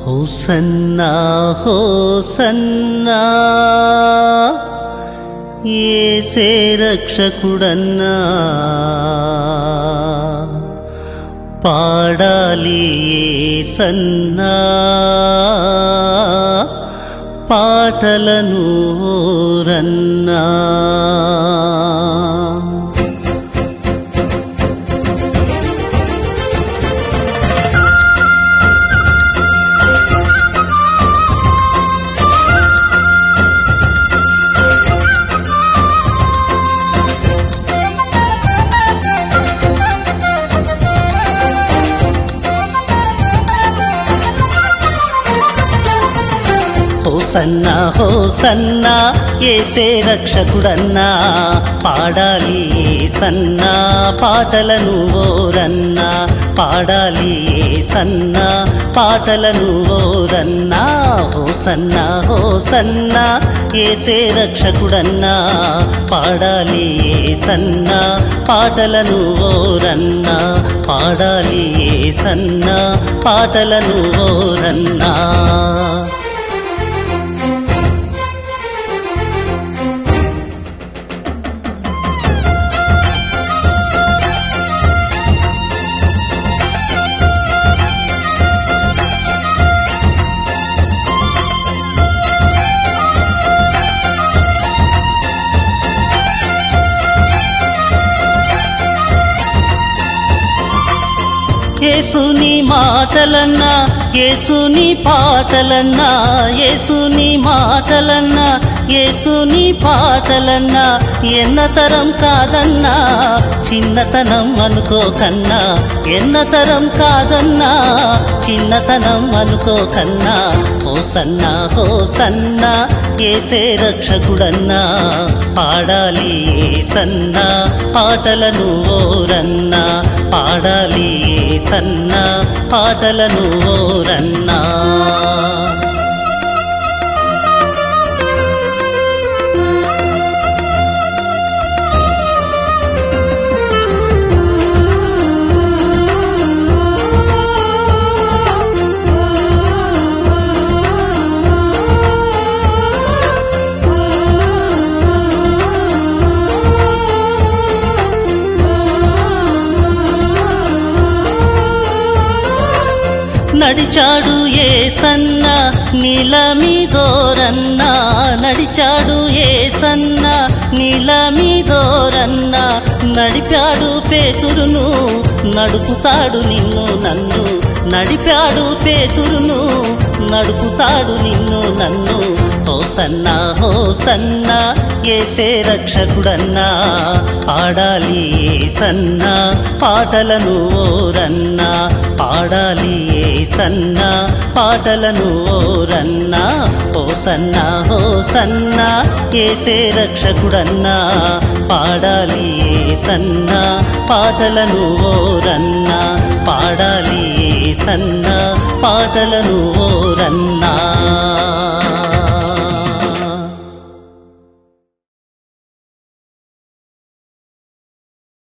hosanna hosanna ఏసే రక్షకుడన్నా పాడాలి ఏసన్నా పాటలను రన్నా హోసన్నా హోసన్నా ఏసే రక్షకుడన్నా పాడాలి సన్నా పాటలను ఓరన్నా పాడాలి సన్నా పాటలను ఓరన్నా హోసన్నా హోసన్నా ఏసే రక్షకుడన్నా పాడాలి సన్నా పాటలను ఓరన్నా పాడాలి సన్నా పాటలను ఓరన్నా యేసుని మాటలన్నా యేసుని పాటలన్నా యేసుని మాటలన్నా యేసుని పాటలన్నా ఎన్నతరం కాదన్నా చిన్నతనం అనుకోకన్నా ఎన్నతరం కాదన్నా చిన్నతనం అనుకోకన్నా ఓ సన్నా హో సన్నా ఏసే రక్షకుడన్నా పాడాలి సన్నా పాటలను ఓరన్నా పాడాలి సన్నా పాటలను ఓరన్నా నడిచాడు ఏ సన్న నీలమిదోరన్నా నడిచాడు ఏ సన్న నీలమిదోరన్నా నడిపాడు పేతురును నడుపుతాడు నిన్ను నన్ను నడిపాడు పేతురును నడుపుతాడు నిన్ను నన్ను హో సన్నా హో సన్నా ఏసే రక్షకుడన్నా పాడాలి సన్నా పాటలను ఓరన్నా పాడాలి సన్నా పాటలను ఓరన్నా ఓ సన్నా హో సన్నా ఏసే రక్షకుడన్నా పాడాలి సన్నా పాటలను ఓరన్నా పాడాలి సన్నా పాటలను ఓరన్నా